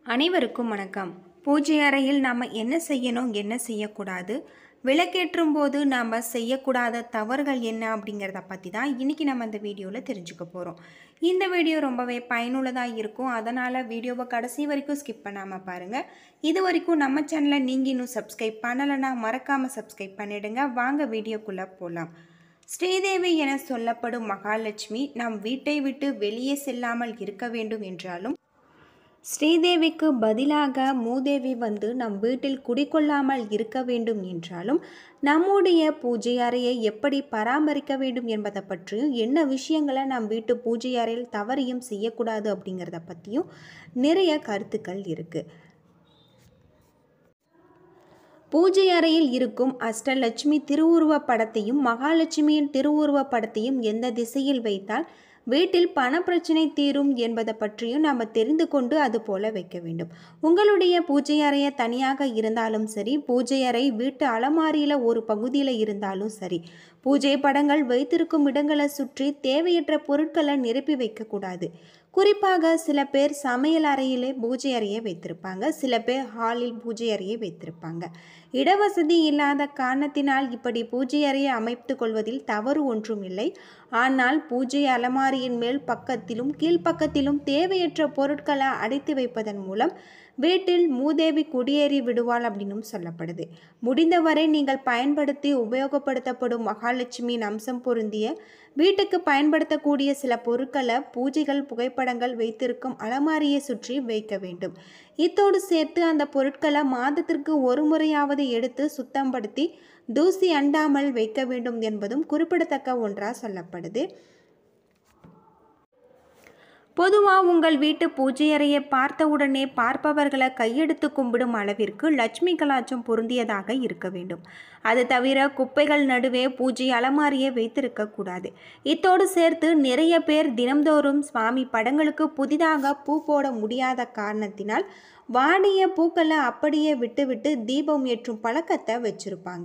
அனைவருக்கும் வணக்கம் பூஜை அறையில் நாம் என்ன செய்யணும் என்ன செய்யக்கூடாது விளக்கேற்றும் போது நாம் செய்யக்கூடாத தவறுகள் என்ன அப்படிங்கிறத பற்றி தான் இன்றைக்கி நம்ம இந்த வீடியோவில் தெரிஞ்சுக்க போகிறோம் இந்த வீடியோ ரொம்பவே பயனுள்ளதாக இருக்கும் அதனால் வீடியோவை கடைசி வரைக்கும் ஸ்கிப் பண்ணாமல் பாருங்கள் இது வரைக்கும் நம்ம சேனலை நீங்கள் இன்னும் சப்ஸ்கிரைப் பண்ணலைன்னா மறக்காமல் சப்ஸ்கிரைப் பண்ணிடுங்க வாங்க வீடியோக்குள்ளே போகலாம் ஸ்ரீதேவி என சொல்லப்படும் மகாலட்சுமி நம் வீட்டை விட்டு வெளியே செல்லாமல் இருக்க வேண்டும் என்றாலும் ஸ்ரீதேவிக்கு பதிலாக மூதேவி வந்து நம் வீட்டில் குடிக்கொள்ளாமல் இருக்க வேண்டும் என்றாலும் நம்முடைய பூஜை அறையை எப்படி பராமரிக்க வேண்டும் என்பதை பற்றியும் என்ன விஷயங்களை நம் வீட்டு பூஜை அறையில் தவறையும் செய்யக்கூடாது அப்படிங்கிறத பற்றியும் நிறைய கருத்துக்கள் இருக்குது பூஜை அறையில் இருக்கும் அஷ்டலட்சுமி திருவுருவ படத்தையும் மகாலட்சுமியின் திருவுருவ படத்தையும் எந்த திசையில் வைத்தால் வீட்டில் பண பிரச்சனை தீரும் என்பதை பற்றியும் நாம் தெரிந்து கொண்டு அது போல வைக்க வேண்டும் உங்களுடைய பூஜை அறையை தனியாக இருந்தாலும் சரி பூஜை அறை வீட்டு அலமாரியில் ஒரு பகுதியில் இருந்தாலும் சரி பூஜை படங்கள் வைத்திருக்கும் இடங்களை சுற்றி தேவையற்ற பொருட்களை நிரப்பி வைக்கக்கூடாது குறிப்பாக சில பேர் சமையல் அறையிலே பூஜை அறையை வைத்திருப்பாங்க சில பேர் ஹாலில் பூஜை அறையை வைத்திருப்பாங்க இடவசதி இல்லாத காரணத்தினால் இப்படி பூஜை அறையை அமைத்து கொள்வதில் தவறு ஒன்றும் இல்லை ஆனால் பூஜை அலமாரியின் மேல் பக்கத்திலும் கீழ்ப்பக்கத்திலும் தேவையற்ற பொருட்களை அடைத்து வைப்பதன் மூலம் வீட்டில் மூதேவி குடியேறி விடுவாள் அப்படின்னும் சொல்லப்படுது முடிந்தவரை நீங்கள் பயன்படுத்தி உபயோகப்படுத்தப்படும் மகாலட்சுமியின் அம்சம் பொருந்திய வீட்டுக்கு பயன்படுத்தக்கூடிய சில பொருட்களை பூஜைகள் புகைப்படங்கள் வைத்திருக்கும் அலமாரியை சுற்றி வைக்க வேண்டும் இத்தோடு சேர்த்து அந்த பொருட்களை மாதத்திற்கு ஒரு முறையாவது எடுத்து சுத்தப்படுத்தி தூசி அண்டாமல் வைக்க வேண்டும் என்பதும் குறிப்பிடத்தக்க ஒன்றாக சொல்லப்படுது பொதுவாக உங்கள் வீட்டு பூஜை அறையை பார்த்தவுடனே பார்ப்பவர்களை கையெடுத்து கும்பிடும் அளவிற்கு லட்சுமி கலாச்சம் பொருந்தியதாக இருக்க வேண்டும் அது தவிர குப்பைகள் நடுவே பூஜை அலமாரியை வைத்திருக்கக்கூடாது இத்தோடு சேர்த்து நிறைய பேர் தினம்தோறும் சுவாமி படங்களுக்கு புதிதாக பூ போட முடியாத காரணத்தினால் வாடிய பூக்களை அப்படியே விட்டுவிட்டு தீபம் ஏற்றும் பழக்கத்தை வச்சிருப்பாங்க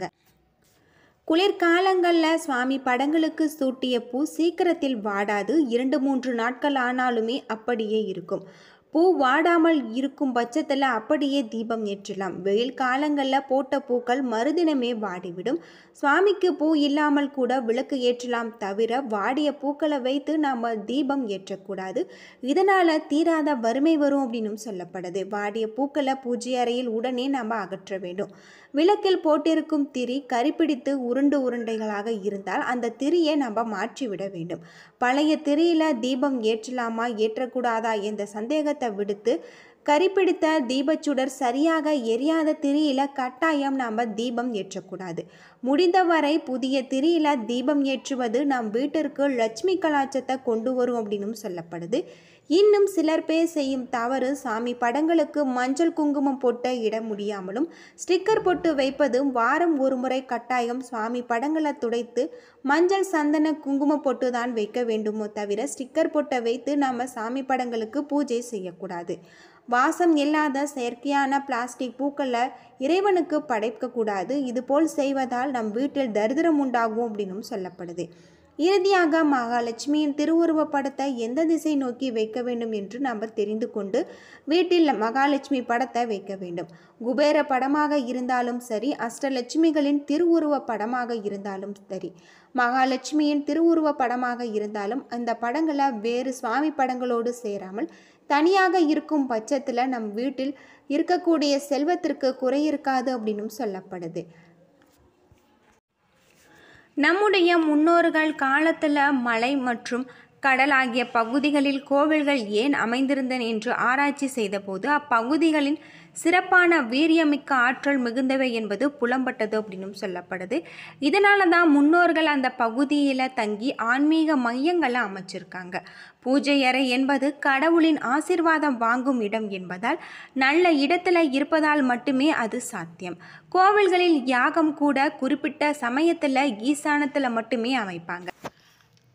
குளிர்காலங்களில் சுவாமி படங்களுக்கு சூட்டிய பூ சீக்கிரத்தில் வாடாது இரண்டு மூன்று நாட்கள் ஆனாலுமே அப்படியே இருக்கும் பூ வாடாமல் இருக்கும் பட்சத்தில் அப்படியே தீபம் ஏற்றலாம் வெயில் காலங்களில் போட்ட பூக்கள் மறுதினமே வாடிவிடும் சுவாமிக்கு பூ இல்லாமல் கூட விளக்கு ஏற்றலாம் தவிர வாடிய பூக்களை வைத்து நாம் தீபம் ஏற்றக்கூடாது இதனால் தீராத வறுமை வரும் அப்படின்னும் சொல்லப்படுது வாடிய பூக்களை பூஜை அறையில் உடனே நாம் அகற்ற வேண்டும் விளக்கில் போட்டிருக்கும் திரி கரிப்பிடித்து உருண்டு உருண்டைகளாக இருந்தால் அந்த திரியை நம்ம மாற்றிவிட வேண்டும் பழைய திரியில் தீபம் ஏற்றலாமா ஏற்றக்கூடாதா என்ற சந்தேகத்தை விடுத்து கரிப்பிடித்த தீபச்சுடர் சரியாக எரியாத திரியில கட்டாயம் நாம் தீபம் ஏற்றக்கூடாது முடிந்தவரை புதிய திரியில தீபம் ஏற்றுவது நம் வீட்டிற்கு லட்சுமி கலாச்சத்தை கொண்டு வரும் அப்படின்னும் சொல்லப்படுது இன்னும் சிலர் பேர் செய்யும் தவறு சாமி படங்களுக்கு மஞ்சள் குங்குமம் போட்ட இட முடியாமலும் ஸ்டிக்கர் போட்டு வைப்பதும் வாரம் ஒரு முறை கட்டாயம் சுவாமி படங்களை துடைத்து மஞ்சள் சந்தன குங்குமம் போட்டு தான் வைக்க வேண்டுமோ தவிர ஸ்டிக்கர் போட்ட வைத்து நாம் சாமி படங்களுக்கு பூஜை செய்யக்கூடாது வாசம் இல்லாத செயற்கையான பிளாஸ்டிக் பூக்களை இறைவனுக்கு படைக்கக்கூடாது இதுபோல் செய்வதால் நம் வீட்டில் தரித்திரம் உண்டாகும் அப்படின்னும் சொல்லப்படுது இறுதியாக மகாலட்சுமியின் திருவுருவ படத்தை எந்த திசை நோக்கி வைக்க வேண்டும் என்று நாம் தெரிந்து கொண்டு வீட்டில் மகாலட்சுமி படத்தை வைக்க வேண்டும் குபேர படமாக இருந்தாலும் சரி அஷ்டலட்சுமிகளின் திருவுருவ படமாக இருந்தாலும் சரி மகாலட்சுமியின் திருவுருவ படமாக இருந்தாலும் அந்த படங்களை வேறு சுவாமி படங்களோடு சேராமல் தனியாக இருக்கும் பட்சத்தில் நம் வீட்டில் இருக்கக்கூடிய செல்வத்திற்கு குறை இருக்காது அப்படின்னும் சொல்லப்படுது நம்முடைய முன்னோர்கள் காலத்தில் மலை மற்றும் கடல் ஆகிய பகுதிகளில் கோவில்கள் ஏன் அமைந்திருந்தன என்று ஆராய்ச்சி செய்தபோது அப்பகுதிகளின் சிறப்பான வீரியமிக்க ஆற்றல் மிகுந்தவை என்பது புலம்பட்டது அப்படின்னும் சொல்லப்படுது இதனால தான் முன்னோர்கள் அந்த பகுதியில் தங்கி ஆன்மீக மையங்களை அமைச்சிருக்காங்க பூஜை அறை என்பது கடவுளின் ஆசிர்வாதம் வாங்கும் இடம் என்பதால் நல்ல இடத்துல இருப்பதால் மட்டுமே அது சாத்தியம் கோவில்களில் யாகம் கூட குறிப்பிட்ட சமயத்தில் ஈசானத்தில் மட்டுமே அமைப்பாங்க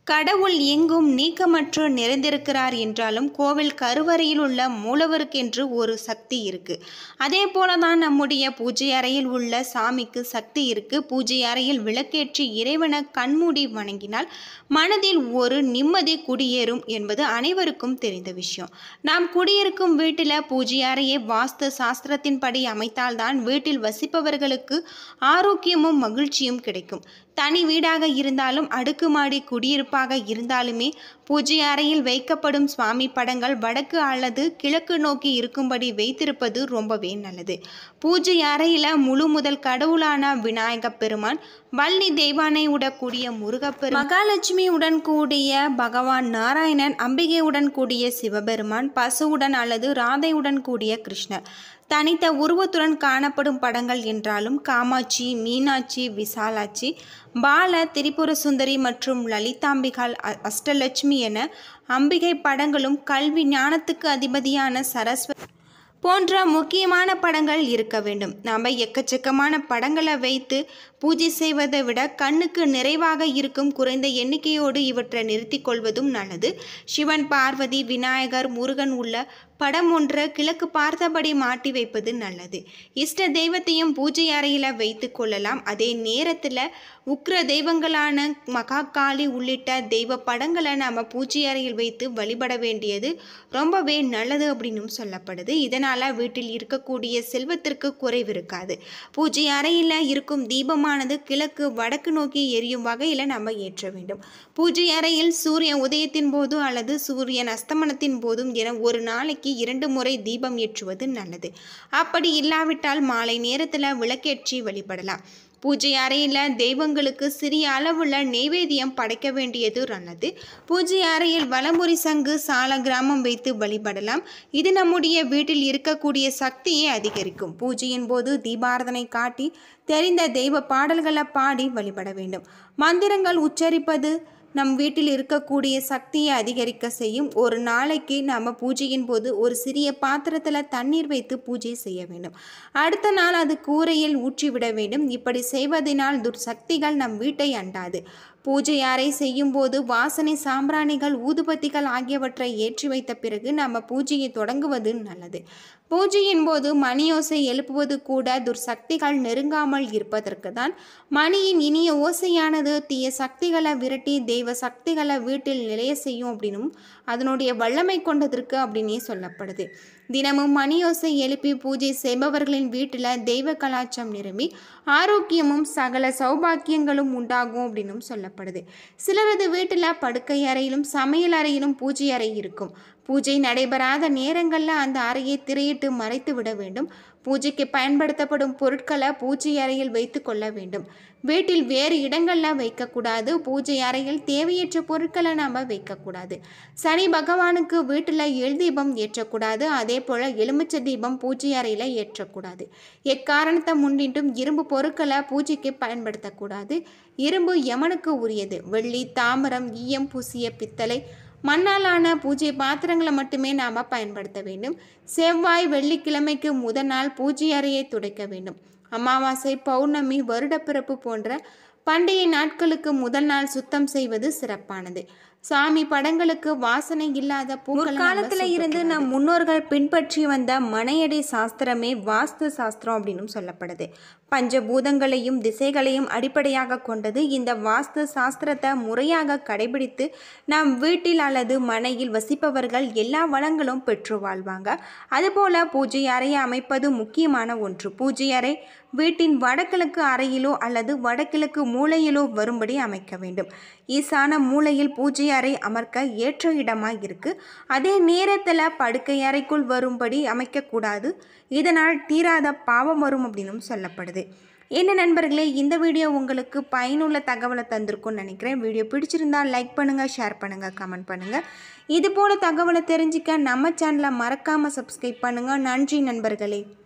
கடவுள் எங்கும் நீக்கமற்று நிறைந்திருக்கிறார் என்றாலும் கோவில் கருவறையில் உள்ள மூலவருக்கென்று ஒரு சக்தி இருக்கு அதே போல தான் நம்முடைய பூஜை அறையில் உள்ள சாமிக்கு சக்தி இருக்கு பூஜை அறையில் விளக்கேற்றி இறைவனை கண்மூடி வணங்கினால் மனதில் ஒரு நிம்மதி குடியேறும் என்பது அனைவருக்கும் தெரிந்த விஷயம் நாம் குடியிருக்கும் வீட்டில் பூஜை அறையை வாஸ்து சாஸ்திரத்தின்படி அமைத்தால்தான் வீட்டில் வசிப்பவர்களுக்கு ஆரோக்கியமும் மகிழ்ச்சியும் கிடைக்கும் தனி வீடாக இருந்தாலும் அடுக்குமாடி குடியிருப்பாக இருந்தாலுமே பூஜை அறையில் வைக்கப்படும் சுவாமி படங்கள் வடக்கு அல்லது கிழக்கு நோக்கி இருக்கும்படி வைத்திருப்பது ரொம்பவே நல்லது பூஜை அறையில் முழு முதல் கடவுளான விநாயகப் பெருமான் வள்ளி தெய்வானையுடன் கூடிய முருகப்பெரு மகாலட்சுமியுடன் கூடிய பகவான் நாராயணன் அம்பிகையுடன் கூடிய சிவபெருமான் பசுவுடன் அல்லது ராதையுடன் கூடிய கிருஷ்ணர் தனித்த உருவத்துடன் காணப்படும் படங்கள் என்றாலும் காமாட்சி மீனாட்சி விசாலாட்சி பால திரிபுர சுந்தரி மற்றும் லலிதாம்பிகால் அ- அஷ்டலட்சுமி என அம்பிகை படங்களும் கல்வி ஞானத்துக்கு அதிபதியான சரஸ்வதி போன்ற முக்கியமான படங்கள் இருக்க வேண்டும் நாம் எக்கச்சக்கமான படங்களை வைத்து பூஜை செய்வதை விட கண்ணுக்கு நிறைவாக இருக்கும் குறைந்த எண்ணிக்கையோடு இவற்றை நிறுத்திக் கொள்வதும் நல்லது சிவன் பார்வதி விநாயகர் முருகன் உள்ள படம் ஒன்றை கிழக்கு பார்த்தபடி மாட்டி வைப்பது நல்லது இஷ்ட தெய்வத்தையும் பூஜை அறையில் வைத்து கொள்ளலாம் அதே நேரத்தில் உக்ர தெய்வங்களான மகாகாளி உள்ளிட்ட தெய்வ படங்களை நாம் பூஜை அறையில் வைத்து வழிபட வேண்டியது ரொம்பவே நல்லது அப்படின்னும் சொல்லப்படுது இதனால் வீட்டில் இருக்கக்கூடிய செல்வத்திற்கு குறைவு இருக்காது பூஜை அறையில் இருக்கும் தீபமானது கிழக்கு வடக்கு நோக்கி எரியும் வகையில் நம்ம ஏற்ற வேண்டும் பூஜை அறையில் சூரிய உதயத்தின் போது அல்லது சூரியன் அஸ்தமனத்தின் போதும் என ஒரு நாளைக்கு இரண்டு முறை தீபம் ஏற்றுவது நல்லது அப்படி இல்லாவிட்டால் மாலை நேரத்தில் விளக்கேற்றி வழிபடலாம் பூஜை அறையில் தெய்வங்களுக்கு சிறிய அளவுள்ள நெய்வேத்தியம் படைக்க வேண்டியது நல்லது பூஜை அறையில் வலமுறை சங்கு சால கிராமம் வைத்து வழிபடலாம் இது நம்முடைய வீட்டில் இருக்கக்கூடிய சக்தியை அதிகரிக்கும் பூஜையின் போது தீபாரதனை காட்டி தெரிந்த தெய்வ பாடல்களை பாடி வழிபட வேண்டும் மந்திரங்கள் உச்சரிப்பது நம் வீட்டில் இருக்கக்கூடிய சக்தியை அதிகரிக்க செய்யும் ஒரு நாளைக்கு நாம் பூஜையின் போது ஒரு சிறிய பாத்திரத்தில் தண்ணீர் வைத்து பூஜை செய்ய வேண்டும் அடுத்த நாள் அது கூரையில் ஊற்றிவிட வேண்டும் இப்படி செய்வதனால் துர்சக்திகள் நம் வீட்டை அண்டாது பூஜை அறை செய்யும் போது வாசனை சாம்பிராணிகள் ஊதுபத்திகள் ஆகியவற்றை ஏற்றி வைத்த பிறகு நம்ம பூஜையை தொடங்குவது நல்லது பூஜையின் போது மணியோசை எழுப்புவது கூட துர்சக்திகள் நெருங்காமல் இருப்பதற்கு தான் மணியின் இனிய ஓசையானது தீய சக்திகளை விரட்டி தெய்வ சக்திகளை வீட்டில் நிலைய செய்யும் அப்படின்னும் அதனுடைய வல்லமை கொண்டதற்கு அப்படின்னே சொல்லப்படுது தினமும் மணியோசை எழுப்பி பூஜை செய்பவர்களின் வீட்டில் தெய்வ கலாச்சம் நிரம்பி ஆரோக்கியமும் சகல சௌபாக்கியங்களும் உண்டாகும் அப்படின்னும் சொல்லப்படுது சிலரது வீட்டில் படுக்கை அறையிலும் சமையல் அறையிலும் பூஜை அறை இருக்கும் பூஜை நடைபெறாத நேரங்களில் அந்த அறையை திரையிட்டு மறைத்து விட வேண்டும் பூஜைக்கு பயன்படுத்தப்படும் பொருட்களை பூஜை அறையில் வைத்து கொள்ள வேண்டும் வீட்டில் வேறு இடங்களில் வைக்கக்கூடாது பூஜை அறையில் தேவையற்ற பொருட்களை நாம் வைக்கக்கூடாது சனி பகவானுக்கு வீட்டில் எள் தீபம் ஏற்றக்கூடாது அதே போல் எலுமிச்சை தீபம் பூஜை அறையில் ஏற்றக்கூடாது எக்காரணத்தை முன்னிட்டும் இரும்பு பொருட்களை பூஜைக்கு பயன்படுத்தக்கூடாது இரும்பு யமனுக்கு உரியது வெள்ளி தாமிரம் ஈயம் பூசிய பித்தளை மண்ணாலான பூஜை பாத்திரங்களை மட்டுமே நாம் பயன்படுத்த வேண்டும் செவ்வாய் வெள்ளிக்கிழமைக்கு முதல் நாள் பூஜை அறையை துடைக்க வேண்டும் அமாவாசை பௌர்ணமி வருடப்பிறப்பு போன்ற பண்டிகை நாட்களுக்கு முதல் நாள் சுத்தம் செய்வது சிறப்பானது சாமி படங்களுக்கு வாசனை இல்லாத முற்காலத்தில் இருந்து நம் முன்னோர்கள் பின்பற்றி வந்த மனையடி சாஸ்திரமே வாஸ்து சாஸ்திரம் அப்படின்னு சொல்லப்படுது பஞ்சபூதங்களையும் திசைகளையும் அடிப்படையாக கொண்டது இந்த வாஸ்து சாஸ்திரத்தை முறையாக கடைபிடித்து நம் வீட்டில் அல்லது மனையில் வசிப்பவர்கள் எல்லா வளங்களும் பெற்று வாழ்வாங்க அதுபோல பூஜை அறையை அமைப்பது முக்கியமான ஒன்று பூஜை அறை வீட்டின் வடகிழக்கு அறையிலோ அல்லது வடகிழக்கு மூலையிலோ வரும்படி அமைக்க வேண்டும் ஈசான மூலையில் பூஜை அறை அமர்க்க ஏற்ற இடமாக இருக்கு அதே நேரத்தில் படுக்கை அறைக்குள் வரும்படி அமைக்கக்கூடாது இதனால் தீராத பாவம் வரும் அப்படின்னும் சொல்லப்படுது என்ன நண்பர்களே இந்த வீடியோ உங்களுக்கு பயனுள்ள தகவலை தந்திருக்கும்னு நினைக்கிறேன் வீடியோ பிடிச்சிருந்தா லைக் பண்ணுங்கள் ஷேர் பண்ணுங்கள் கமெண்ட் பண்ணுங்கள் இது போல தகவலை தெரிஞ்சுக்க நம்ம சேனலை மறக்காமல் சப்ஸ்கிரைப் பண்ணுங்கள் நன்றி நண்பர்களே